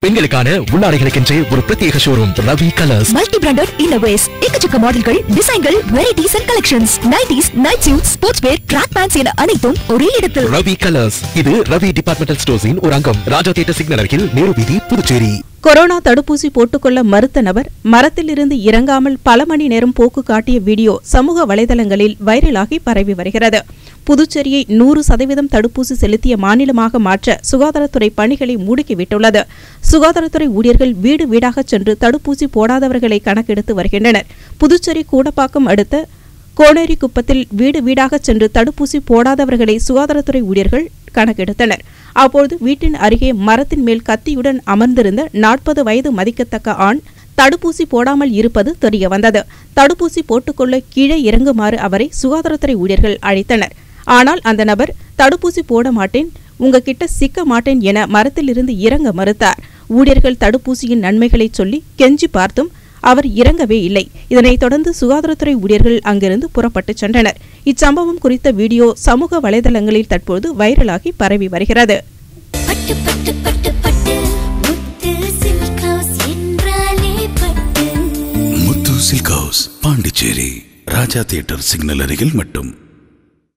பெண்களுக்கான உள்ளாடைகளுக்கென்றே ஒரு பிரத்யேக showroom Ravi colours multi branded இன்னோவேஸ் எக்கச்சக்க மாடல்கள் டிசைன்கள் varieties and collections nighties night suit sportswear track pants என அனைத்தும் ஒரே இடத்தில் ரவி கலர்ஸ் இது ரவி டிபார்ட்மெண்டல் ஸ்டோர்ஸின் ஒரு அங்கம் ராஜா தியேட்டர் சிக்னல் அருகில் நேரு வீதி புதுச்சேரி கொரோனா தடுப்பூசி போட்டுக்கொள்ள மறுத்த நபர் மரத்திலிருந்து இறங்காமல் பல மணி நேரம் போக்கு காட்டிய வீடியோ சமூக வலைதளங்களில் வைரலாகி பரவி வருகிறது புதுச்சேரியை நூறு சதவீதம் தடுப்பூசி செலுத்திய மாநிலமாக மாற்ற சுகாதாரத்துறை பணிகளை முடுக்கிவிட்டுள்ளது சுகாதாரத்துறை ஊழியர்கள் வீடு வீடாக சென்று தடுப்பூசி போடாதவர்களை கணக்கெடுத்து வருகின்றனர் புதுச்சேரி கூடப்பாக்கம் அடுத்த கோனேரி குப்பத்தில் வீடு வீடாக சென்று தடுப்பூசி போடாதவர்களை சுகாதாரத்துறை ஊழியர்கள் கணக்கெடுத்தனர் அப்பொழுது வீட்டின் அருகே மரத்தின் மேல் கத்தியுடன் அமர்ந்திருந்த நாற்பது வயது மதிக்கத்தக்க ஆண் தடுப்பூசி போடாமல் இருப்பது தெரியவந்தது தடுப்பூசி போட்டுக்கொள்ள கீழே இறங்குமாறு அவரை சுகாதாரத்துறை ஊழியர்கள் அழைத்தனர் ஆனால் அந்த நபர் தடுப்பூசி போட மாட்டேன் உங்ககிட்ட சிக்க மாட்டேன் என மரத்திலிருந்து இறங்க மறுத்தார் ஊழியர்கள் தடுப்பூசியின் நன்மைகளை சொல்லி கெஞ்சி பார்த்தும் அவர் இறங்கவே இல்லை இதனைத் தொடர்ந்து சுகாதாரத்துறை ஊழியர்கள் அங்கிருந்து புறப்பட்டுச் சென்றனர் இச்சம்பவம் குறித்த வீடியோ சமூக வலைதளங்களில் தற்போது வைரலாகி பரவி வருகிறது பட்டு பட்டு பட்டு பட்டு முத்து சில்க் ஹவுஸ் என்றாலே பட்டு Muthu silk house Pondicherry Raja theatre signal அருகில் மட்டும்